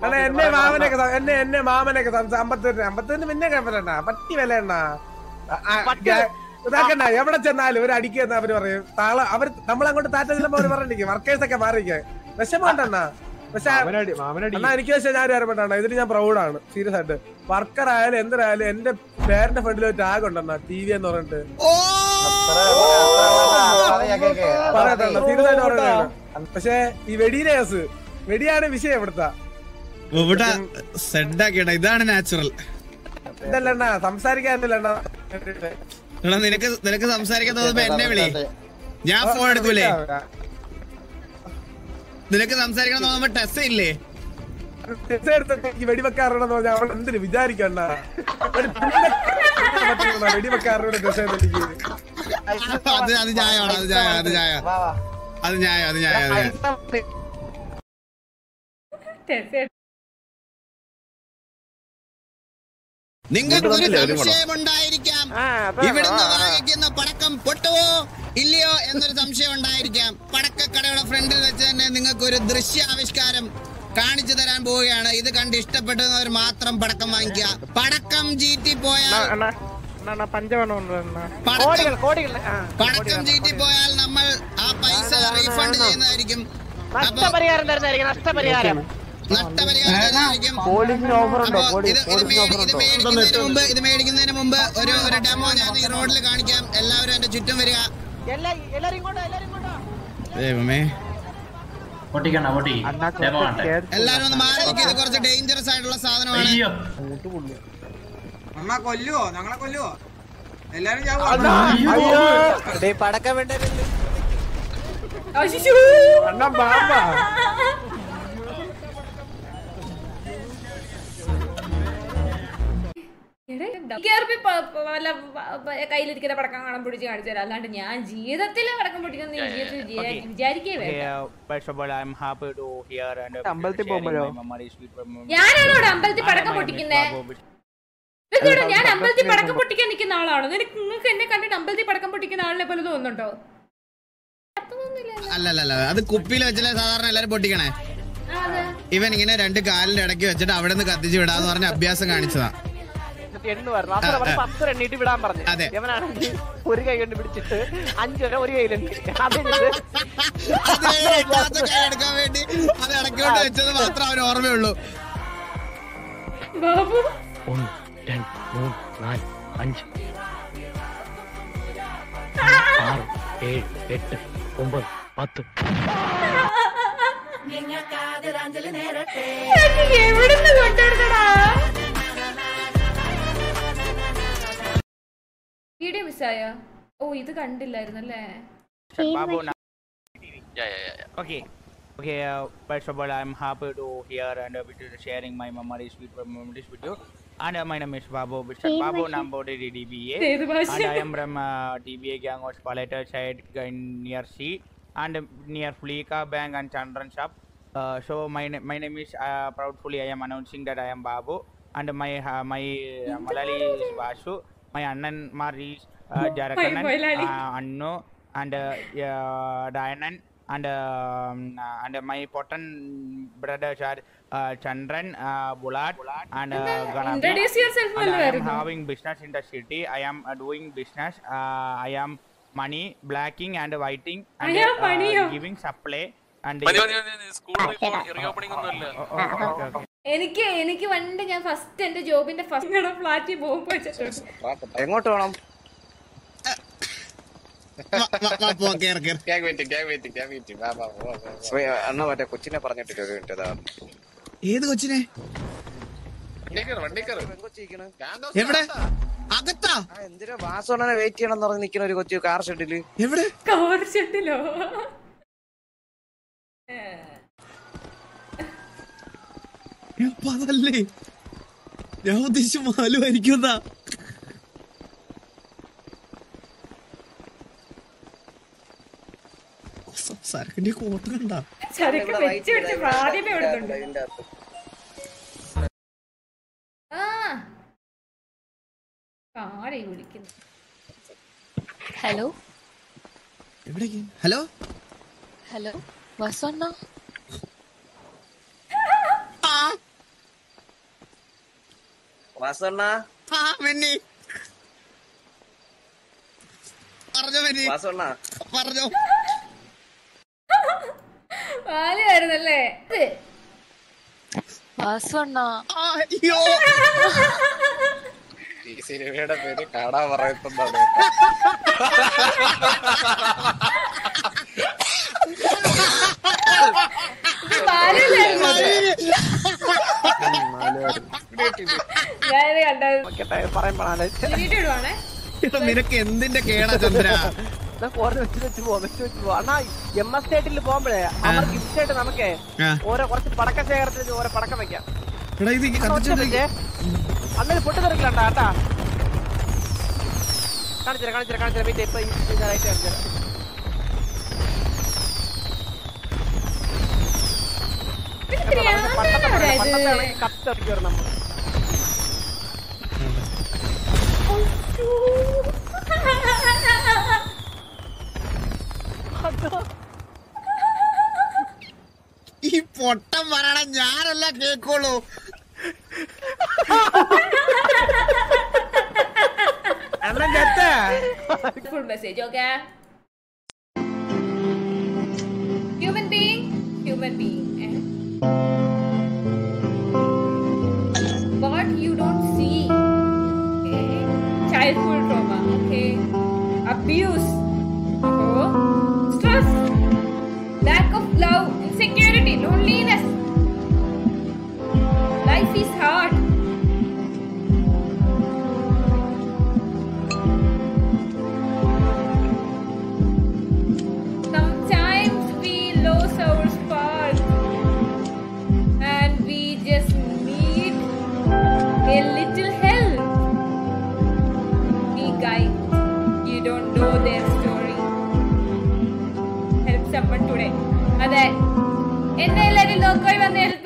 അണ്ണാ എന്നെ മാമനൊക്കെ സം- എന്നെ എന്നെ മാമനൊക്കെ സംസാ അമ്പത്തെട്ട് അമ്പത്തെട്ട് പിന്നെ കുഴപ്പമില്ലണ്ണ പട്ടി വില എണ്ണ ഇതാക്കണ്ട എവിടെ ചെന്നാലും ഒരു അടിക്ക് എന്ന് അവര് പറയും താള അവർ നമ്മളങ്ങോട്ട് താറ്റ ചെല്ലുമ്പോ അവര് പറഞ്ഞിരിക്കും വർക്കേഴ്സ് ഒക്കെ മാറിയിരിക്കെ വിഷമമുണ്ടെണ്ണ പക്ഷെ മാമനടി മാമനടി അണ്ണാ എനിക്ക് പക്ഷേ ഞാൻ അറിയപ്പെട്ടാണ് ഇതിന് ഞാൻ പ്രൗഡാണ് സീരിയസ് ആയിട്ട് വർക്കർ ആയാലും എന്തിനായാലും എന്റെ പേരന്റെ ഫ്രണ്ടിൽ ഒരു ടാഗ് ഉണ്ടെണ്ണ ടി വി എന്ന് പറഞ്ഞിട്ട് പറയട്ടെ സീരിയസ് ആയിട്ട് പറയണതാണ് പക്ഷെ ഈ വെടിയുടെ കേസ് വെടിയാണ് വിഷയം ഇവിടുത്തെ ഇവിടെ സെഡാക്കിയടാ ഇതാണ് നാച്ചുറൽ ഇതല്ലണ്ണ സംസാരിക്കാനില്ലണ്ണ എടാ നിനക്ക് നിനക്ക് സംസാരിക്കാൻ തോന്നുമ്പോ എന്നെ വിളി ഞാൻ ഫോൺ എടുക്കൂലേ നിനക്ക് സംസാരിക്കണം തോന്നുമ്പോ ടെസ് ഇല്ലേ ടെസ്റ്റ് എടുത്തിട്ട് ഈ വെടിവെക്കാറുണ്ടെന്ന് പറഞ്ഞാൽ അവൾ എന്തിനു വിചാരിക്കണ്ട ഒരു പുല്ലിനെ പറ്റുന്ന വെടിവെക്കാരുടെ ടെസ്റ്റ് എടുത്തിട്ട് അത് അത് ന്യായമാണ് അത് ന്യായം അത് ന്യായം അത് ന്യായം അത് ന്യായം അത് ന്യായം നിങ്ങൾക്കൊരു സംശയമുണ്ടായിരിക്കാം ഇവിടുന്ന് വാങ്ങിക്കുന്ന പടക്കം പൊട്ടുവോ ഇല്ലയോ എന്നൊരു സംശയം ഉണ്ടായിരിക്കാം പടക്കക്കടയുടെ ഫ്രണ്ടിൽ വെച്ച് തന്നെ നിങ്ങൾക്ക് ഒരു ദൃശ്യാവിഷ്കാരം കാണിച്ചു തരാൻ പോവുകയാണ് ഇത് കണ്ട് ഇഷ്ടപ്പെടുന്നവർ മാത്രം പടക്കം വാങ്ങിക്കുക പടക്കം ചീറ്റി പോയാൽ പടക്കം പടക്കം ചീറ്റി പോയാൽ നമ്മൾ ആ പൈസ റീഫണ്ട് ചെയ്യുന്നതായിരിക്കും അപ്പൊ നഷ്ടപരിഹാരം തരുന്നതായിരിക്കും നഷ്ടപരിഹാരം നഷ്ടപരിഹാരം തരുന്നതായിരിക്കും പോലീസിന് ഓഫർ ഉണ്ടോ അപ്പൊ ഇത് പോലീസ് ഇത് പോലീസിന് മേടി- ഓഫർ ഇത് ഉണ്ടോ മേടിക്കുന്നതിന് മുമ്പ് ഇത് മേടിക്കുന്നതിന് മുമ്പ് ഒരു ഒരു ഡെമോ ഞാൻ ഈ റോഡിൽ കാണിക്കാം എല്ലാവരും എന്റെ ചുറ്റും വരിക എല്ലാ- എല്ലാരും ഇങ്ങോട്ടോ എല്ലാരും ഇങ്ങോട്ടോ ദൈവമേ പൊട്ടിക്കണ്ട പൊട്ടി അണ്ണാ ഡെമോ വേണ്ടേ? എല്ലാവരും ഒന്ന് മാറി നിൽക്കുക ഇത് കുറച്ച് ഡേഞ്ചറസ് ആയിട്ടുള്ള സാധനമാണ് അയ്യോ അണ്ണാ കൊല്ലുവോ ഞങ്ങളെ കൊല്ലുവോ എല്ലാരും ചാവോ പടക്കം വേണ്ട അണ്ണാ ബാബാ കയ്യിലിരിക്കുന്ന പടക്കം കാണാൻ പിടിച്ച് കാണിച്ചു തരാം അല്ലാണ്ട് ഞാൻ ജീവിതത്തിൽ പടക്കം പൊട്ടിക്കുന്ന നീ ജീവിതത്തിൽ വിചാ- വിചാരിക്കേ വേണ്ട അമ്പലത്തിൽ പോകുമ്പോഴോ ഞാനാണോ ഇവിടെ അമ്പലത്തിൽ പടക്കം പൊട്ടിക്കുന്നേ ഇതെന്താടാ, ഞാൻ അമ്പലത്തിൽ പടക്കം പൊട്ടിക്കാൻ നിൽക്കുന്ന ആളാണോ നിനക്ക് നിങ്ങൾക്ക് എന്നെ കണ്ടിട്ട് അമ്പലത്തിൽ പടക്കം പൊട്ടിക്കുന്ന ആളിനെ പോലെ തോന്നുന്നുണ്ടോ അതൊന്നുമില്ലല്ലോ. അല്ല അല്ല അല്ല അത് കുപ്പിയിൽ വെച്ചല്ലേ സാധാരണ എല്ലാരും പൊട്ടിക്കണേ ആ, അതെ. ഇവൻ ഇങ്ങനെ രണ്ട് കാലിന്റെ ഇടയ്ക്ക് വെച്ചിട്ട് അവിടെ നിന്ന് കത്തിച്ച് വിടാന്ന് പറഞ്ഞ അഭ്യാസം കാണിച്ചതാ എണ്ണു പറഞ്ഞു അത്ര പറഞ്ഞ പത്ത് എണ്ണിട്ട് വിടാൻ പറഞ്ഞു അതെ. ഇവനാണെങ്കിൽ ഒരു കൈ കൊണ്ട് പിടിച്ചിട്ട് അഞ്ചു വരെ ഒരു കയ്യിലുണ്ട് അത് അത് രണ്ടാമത്തെ കൈ എടുക്കാൻ വേണ്ടി അത് ഇടയ്ക്കോട്ട് വെച്ചത് മാത്രം അവന് ഓർമ്മയുള്ളൂ ബാബു ഒന്ന് രണ്ട് മൂന്ന് നാല് അഞ്ച് ആറ് ഏഴ് എട്ട് ഒമ്പത് പത്ത് എനിക്ക് എവിടുന്ന് കൊണ്ടുവരുന്നടാ വീഡിയോ മിസ്സായോ ഓ ഇത് കണ്ടില്ലായിരുന്നല്ലേ Okay. Okay, uh, first of all, I'm happy to hear and uh, with you sharing my memories with memories with you. And uh, my name is Babu, Mr. Babu Nambodi DBA. ഏത് ഭാഷ and I am from uh, DBA gang of Palater side in near C and uh, near Flika Bank and Chandran shop. Uh, so my na- my name is uh, proudly I am announcing that I am Babu and my uh, my uh, Malali is Vasu. My Annan Mar is uh, Jarakanan, Mailali. uh, Annu and uh, uh, Dayanan and um, uh, and my Potan brothers are uh, Chandran, uh, Bulat and uh, Ganapi. introduce yourself And I am നല്ലതായിരുന്നു. having business in the city. I am uh, doing business. Uh, I am money blacking and whiting and I am uh, money-യോ? giving supply and എനിക്ക് എനിക്ക് പണ്ട് ഞാൻ first എന്റെ ജോബിന്റെ first ഫ്ലാറ്റിൽ പോകുമ്പോ വെച്ചിട്ടുണ്ട് എങ്ങോട്ട് വേണം കേറ് കേറ് gang meeting gang meeting gang meeting അണ്ണ മറ്റേ കൊച്ചിനെ പറഞ്ഞിട്ടില്ല ഒരു മിനിറ്റ് അതാ ഏത് കൊച്ചിനെ വണ്ടിക്കറ് വണ്ടിക്കറ് എവിടെ അകത്താ എന്തിനാ വാസോണനെ വെയിറ്റ് ചെയ്യണം എന്ന് പറഞ്ഞ് നിൽക്കുന്ന ഒരു കൊച്ചു കാർ ഷെഡില് എവിടെ കാർ ഷെഡിലോ അപ്പൊ അതല്ലേ ഞാൻ ഉദ്ദേശിച്ച മാലു ആയിരിക്കുന്നാ സംസാരത്തിന്റെ കോട്ട് കണ്ട ചരക്ക് വെച്ച് പിടിച്ച് ആദ്യമേ എടുത്തുണ്ട് ആ ആരെ വിളിക്കുന്നു ഹലോ എവിടേക്ക് ഹലോ ഹലോ വസണ്ണ വാസണ്ണ ആ മെന്നി പറഞ്ഞോ മെന്നി വാസണ്ണ പറഞ്ഞോ വാലിയായിരുന്നല്ലേ ഇത്. വാസുവണ്ണ ആ, അയ്യോ ഈ സിനിമയുടെ പേര് കാണാൻ പറയുന്നതാണ് ഇത് വാലിയല്ലായിരുന്നോ ഇത്? ഞാനിത് കണ്ടത് പറയുമ്പോഴാണ് ഡിലീറ്റ് ഇടുവാണേ എടാ, നിനക്ക് എന്തിന്റെ കേടാ ചന്ദ്ര ഓരോ വെച്ച് വെച്ച് പോവാം വെച്ച് വെച്ച് പോവാം അണ്ണാ എം എസ് സ്റ്റേറ്റിൽ പോകുമ്പോഴേ അവർ ഗിഫ്റ്റ് ആയിട്ട് നമുക്കേ ആ. ഓരോ കുറച്ച് പടക്ക ശേഖരത്തിന് ഓരോ പടക്കം വെക്കാം എടാ ഇത് കത്തിച്ചോണ്ടിരിക്കെ അണ്ണന് പൊട്ടി തെറിക്കില്ലണ്ടാ കേട്ടാ കാണിച്ചരാ കാണിച്ചരാ കാണിച്ചരാ വീട്ടിൽ ഇപ്പൊ ഇതായിട്ട് കാണിച്ചരാ ഇത് പണ്ടത്തെ ഭ്രാന്താണോടാ പണ്ടത്തെ ഇത്? ആണെങ്കിൽ കത്തടിക്കും നമ്മൾ ഈ പൊട്ടം പറയണ ഞാനല്ല കേക്കോളൂ അണ്ണൻ ചത്ത full message okay human being human being what you don't see okay childhood trauma okay abuse oh stress lack of love insecurity loneliness life is hard Sometimes we lose our spark and we just need a little help. Hey guys, you don't know their story. Help someone today. അതെ എന്നെ എല്ലാരും ലോക്കോയി വന്ന് help